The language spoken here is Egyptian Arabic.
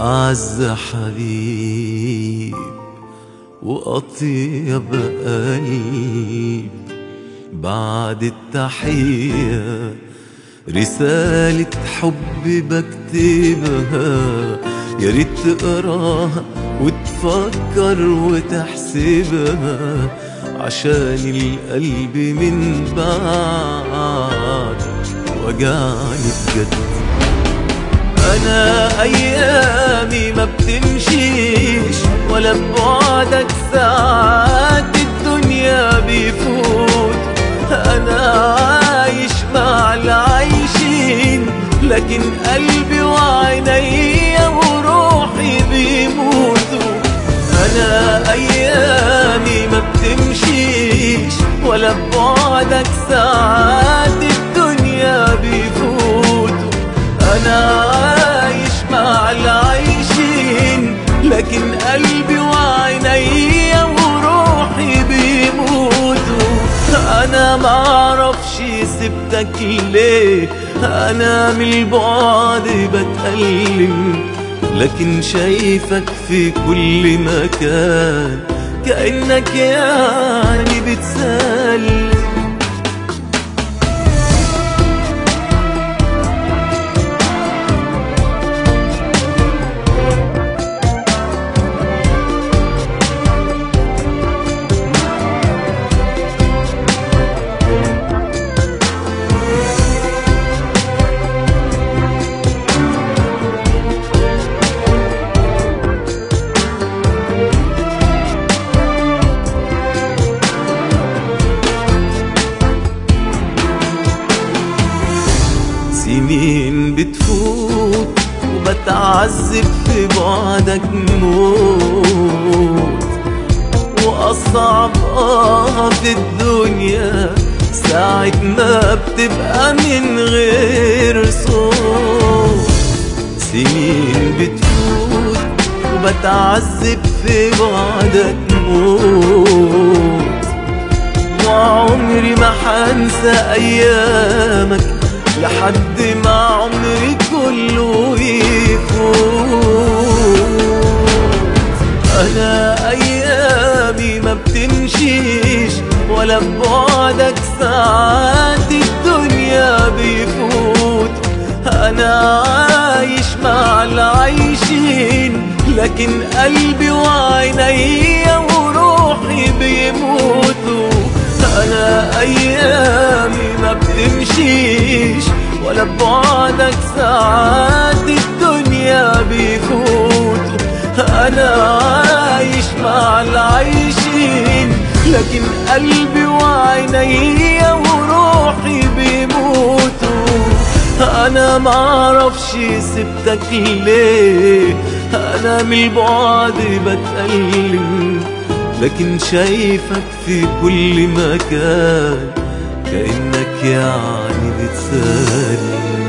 أعز حبيب وأطيب قلب بعد التحية رسالة حب بكتبها يا ريت تقراها وتفكر وتحسبها عشان القلب من بعد وجعني بجد انا ايامي ما بتمشيش ولا ببعدك ساعات الدنيا بيفوت انا عايش مع العايشين لكن قلبي وعينيا وروحي بيموتوا انا ايامي ما بتمشيش ولا ببعدك ساعات الدنيا بيفوتوا انا عايش مع العايشين لكن قلبي وعينيا وروحي بيموتوا انا معرفش سبتك ليه انا من البعد بتألم لكن شايفك في كل مكان كأنك يعني بتسلم سنين بتفوت وبتعذب في بعدك موت وأصعب آه في الدنيا ساعة ما بتبقى من غير صوت سنين بتفوت وبتعذب في بعدك موت وعمري ما حنسى أيامك لحد ما عمري كله يفوت انا ايامي ما بتمشيش ولا ببعدك ساعات الدنيا بيفوت انا عايش مع العايشين لكن قلبي وعينيا وروحي بيموتوا انا ايامي ما بتمشيش ولا ببعدك ساعات الدنيا بيفوتوا انا عايش مع العايشين لكن قلبي وعينيا وروحي بيموتوا انا معرفش سبتك ليه انا من البعد بتألم لكن شايفك في كل مكان كأنك يعني بتسلم